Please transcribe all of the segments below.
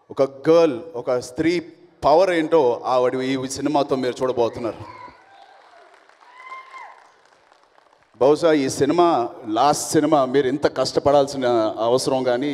ఒక గర్ల్ ఒక స్త్రీ పవర్ ఏంటో ఆవిడ ఈ సినిమాతో మీరు చూడబోతున్నారు బహుశా ఈ సినిమా లాస్ట్ సినిమా మీరు ఇంత కష్టపడాల్సిన అవసరం కానీ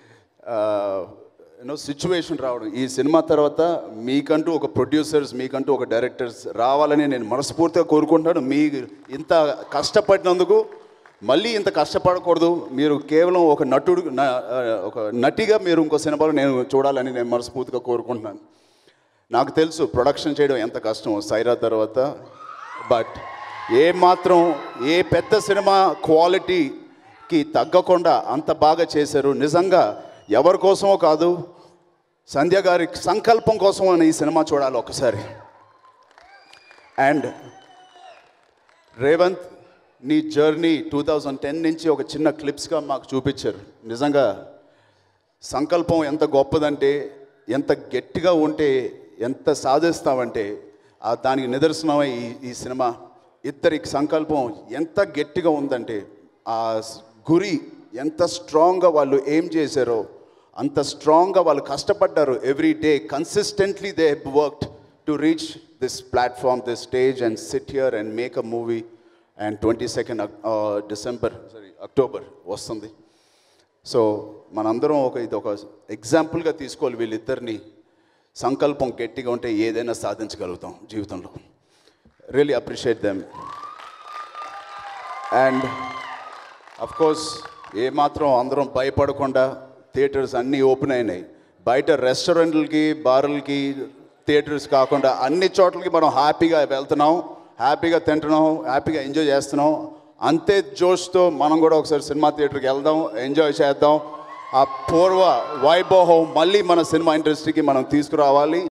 యూనో సిచ్యువేషన్ రావడం ఈ సినిమా తర్వాత మీకంటూ ఒక ప్రొడ్యూసర్స్ మీకంటూ ఒక డైరెక్టర్స్ రావాలని నేను మనస్ఫూర్తిగా కోరుకుంటున్నాను మీ ఇంత కష్టపడినందుకు మళ్ళీ ఇంత కష్టపడకూడదు మీరు కేవలం ఒక నటుడు న- ఆ, ఒక నటిగా మీరు ఇంకో సినిమాలో నేను చూడాలని నేను మనస్ఫూర్తిగా కోరుకుంటున్నాను నాకు తెలుసు ప్రొడక్షన్ చేయడం ఎంత కష్టం సైరా తర్వాత బట్ ఏ మాత్రం ఏ పెద్ద సినిమా క్వాలిటీకి తగ్గకుండా అంత బాగా చేశారు నిజంగా ఎవరి కోసమో కాదు సంధ్య గారి సంకల్పం కోసం అని ఈ సినిమా చూడాలి ఒకసారి అండ్ రేవంత్ నీ జర్నీ టూ థౌజండ్ టెన్ నుంచి ఒక చిన్న క్లిప్స్గా మాకు చూపించారు నిజంగా సంకల్పం ఎంత గొప్పదంటే ఎంత గట్టిగా ఉంటే ఎంత సాధిస్తామంటే ఆ దానికి నిదర్శనమే ఈ ఈ సినిమా ఇద్దరికి సంకల్పం ఎంత గట్టిగా ఉందంటే ఆ స్- గురి ఎంత స్ట్రాంగ్గా వాళ్ళు ఏం చేశారో అంత స్ట్రాంగ్గా వాళ్ళు కష్టపడ్డారు every day consistently they worked to reach this platform this stage and sit here and make a movie and twenty second December sorry October వస్తుంది సో మనందరం ఒక ఇది ఒక ఎగ్జాంపుల్గా తీసుకోవాలి వీళ్ళిద్దరిని సంకల్పం గట్టిగా ఉంటే ఏదైనా సాధించగలుగుతాం జీవితంలో really appreciate them and of course ఏమాత్రం అందరం భయపడకుండా థియేటర్స్ అన్నీ ఓపెన్ అయినాయి బయట రెస్టారెంట్లకి బార్లకి థియేటర్స్ కాకుండా అన్ని చోట్లకి మనం హ్యాపీగా వెళ్తున్నాం హ్యాపీగా తింటున్నాం హ్యాపీగా ఎంజాయ్ చేస్తున్నాం అంతే జోష్తో మనం కూడా ఒకసారి సినిమా థియేటర్కి వెళ్దాం ఎంజాయ్ చేద్దాం ఆ పూర్వ వైభవం మళ్ళీ మన సినిమా ఇండస్ట్రీకి మనం తీసుకురావాలి